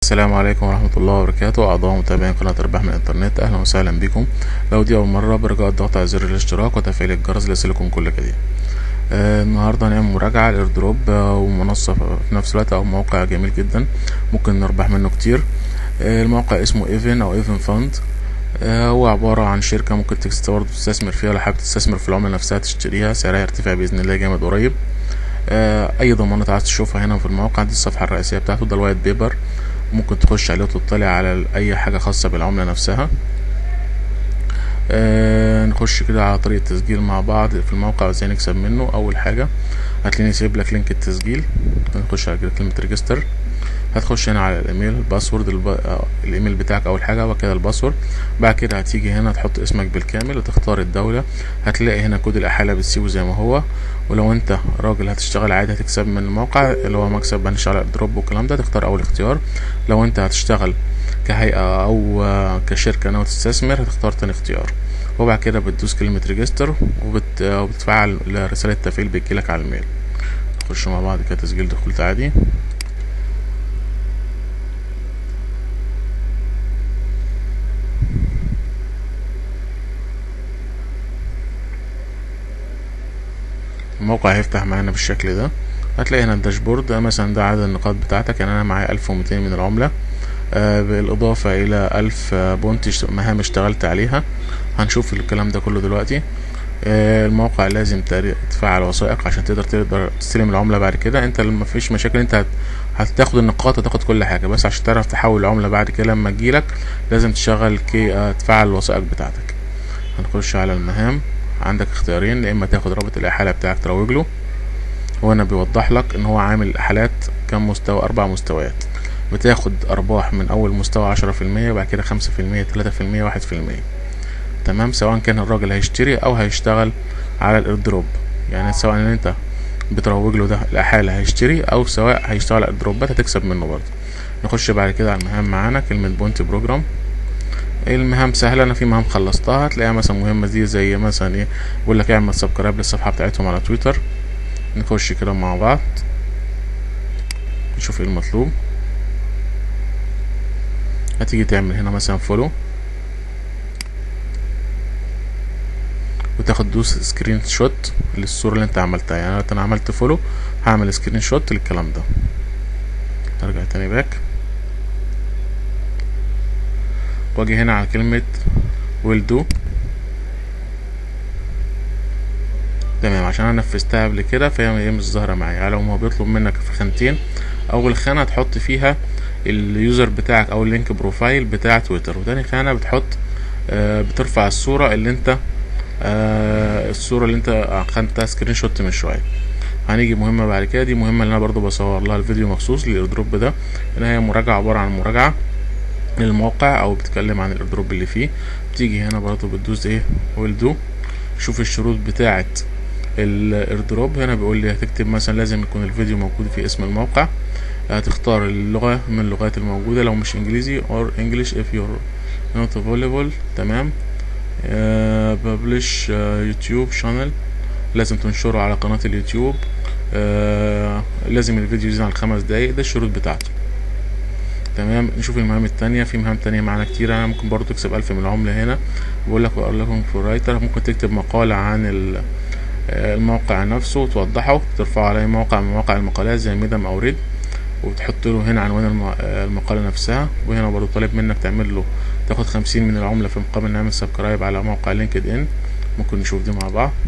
السلام عليكم ورحمة الله وبركاته أعضاء متابعين قناة ربح من الإنترنت أهلا وسهلا بكم لو دي أول مرة برجاء الضغط على زر الاشتراك وتفعيل الجرس ليصلكم كل جديد آه النهاردة هنعمل مراجعة الايردروب آه ومنصة في نفس الوقت أو موقع جميل جدا ممكن نربح منه كتير آه الموقع اسمه ايفن أو ايفن فاند آه هو عبارة عن شركة ممكن تستورد وتستثمر فيها لو حابب تستثمر في العملة نفسها تشتريها سعرها يرتفع بإذن الله جامد قريب آه اي ضمانات عايز تشوفها هنا في الموقع دي الصفحة الرئيسية بتاعته ده الوايت بيبر ممكن تخش عليه وتطلع على اي حاجة خاصة بالعملة نفسها آه نخش كده على طريقة تسجيل مع بعض في الموقع وازاي نكسب منه اول حاجة هتلاقيني سايب لك لينك التسجيل نخش على كلمة ريجستر هتخش هنا على الايميل الباسورد الب... الايميل بتاعك اول حاجه وبعد كده الباسورد بعد كده هتيجي هنا تحط اسمك بالكامل وتختار الدوله هتلاقي هنا كود الاحاله بتسيبه زي ما هو ولو انت راجل هتشتغل عادي هتكسب من الموقع اللي هو مكسب هنشتغل على دروب والكلام ده تختار اول اختيار لو انت هتشتغل كهيئه او كشركه ناوي تستثمر هتختار تاني اختيار وبعد كده بتدوس كلمه ريجستر وبت... وبتفعل رساله تفعيل بتجيلك على الميل نخش مع بعض كده تسجيل دخول عادي الموقع هيفتح معانا بالشكل ده هتلاقي هنا الداشبورد ده مثلا ده عدد النقاط بتاعتك يعني انا معايا الف ومتين من العملة آه بالاضافة الى الف بونت مهام اشتغلت عليها هنشوف الكلام ده كله دلوقتي آه الموقع لازم تفعل وثائق عشان تقدر تقدر تستلم العملة بعد كده انت ما فيش مشاكل انت هتاخد النقاط هتاخد كل حاجة بس عشان تعرف تحول العملة بعد كده لما تجيلك لازم تشغل كي آه تفعل الوثائق بتاعتك هنخش على المهام عندك اختيارين يا اما تاخد رابط الاحاله بتاعك تروج له وهنا بيوضح لك ان هو عامل احالات كم مستوى اربع مستويات بتاخد ارباح من اول مستوى عشرة في المية وبعد كده خمسة في المية تلاتة في المية واحد في المية تمام سواء كان الراجل هيشتري او هيشتغل على الايردروب يعني سواء ان انت بتروج له ده الاحاله هيشتري او سواء هيشتغل على الايردروبات هتكسب منه برضه نخش بعد كده على المهام معانا كلمه بونتي بروجرام المهام سهله انا في مهام خلصتها هتلاقيها مثلا مهمه دي زي مثلا ايه بيقول لك اعمل سبسكرايب للصفحه بتاعتهم على تويتر نخش كده مع بعض نشوف ايه المطلوب هتيجي تعمل هنا مثلا فولو وتاخد دوس سكرين شوت للصوره اللي انت عملتها يعني انا عملت فولو هعمل سكرين شوت للكلام ده ارجع تاني باك واجي هنا على كلمة will do تمام عشان انا نفذتها قبل كده فهي مش ظاهرة معايا يعني لو هو بيطلب منك في خانتين اول خانة هتحط فيها اليوزر بتاعك او اللينك بروفايل بتاع تويتر وتاني خانة بتحط آه بترفع الصورة اللي انت آه الصورة اللي انت خدتها سكرين شوت من شوية هنيجي مهمة بعد كده دي مهمة اللي انا برضو بصور لها الفيديو مخصوص للايردروب ده اللي هي مراجعة عبارة عن مراجعة للموقع او بتتكلم عن الايردروب اللي فيه بتيجي هنا برضو بتدوس ايه ويل دو شوف الشروط بتاعه الايردروب هنا بيقول لي هتكتب مثلا لازم يكون الفيديو موجود في اسم الموقع هتختار اللغة من اللغات الموجودة لو مش انجليزي or English if you're not available تمام ببلش يوتيوب شانل لازم تنشره على قناة اليوتيوب آه لازم الفيديو يزيد عن خمس دقايق ده الشروط بتاعته تمام نشوف المهام التانية في مهام تانية معانا كتير انا ممكن برضو تكسب الف من العملة هنا بقول لك وقال لكم في رايتر ممكن تكتب مقالة عن الموقع نفسه وتوضحه ترفعه على اي موقع من مواقع المقالات زي ميدم او ريد وتحط له هنا عنوان المقالة نفسها وهنا برضو طالب منك تعمل له تاخد خمسين من العملة في مقابل نعمل سبسكرايب على موقع لينكد ان ممكن نشوف دي مع بعض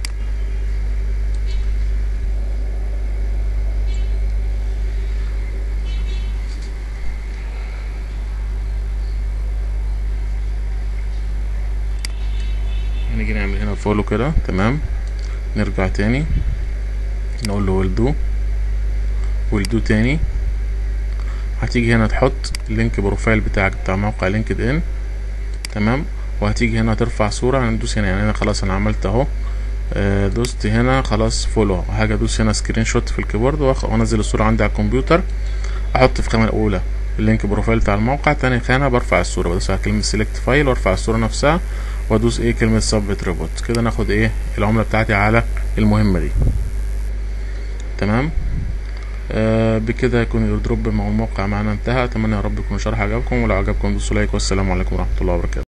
نيجي نعمل هنا فولو كده تمام نرجع تاني نقول له ويل دو ويل دو تاني هتيجي هنا تحط اللينك بروفايل بتاعك بتاع موقع لينكد ان تمام وهتيجي هنا ترفع صورة هندوس هنا يعني انا خلاص انا عملت اهو دوست هنا خلاص فولو هاجي ادوس هنا سكرين شوت في الكيبورد وانزل الصورة عندي على الكمبيوتر احط في الخانة الاولى اللينك بروفايل بتاع الموقع تاني خانة برفع الصورة بدوس على كلمة سيلكت فايل وارفع الصورة نفسها وادوس ايه كلمة سبميت ريبورت كده ناخد ايه العملة بتاعتي على المهمة دي تمام آه بكده يكون الايردروب مع الموقع معنا انتهى اتمنى يا رب يكون الشرح عجبكم ولو عجبكم دوسوا لايك والسلام عليكم ورحمه الله وبركاته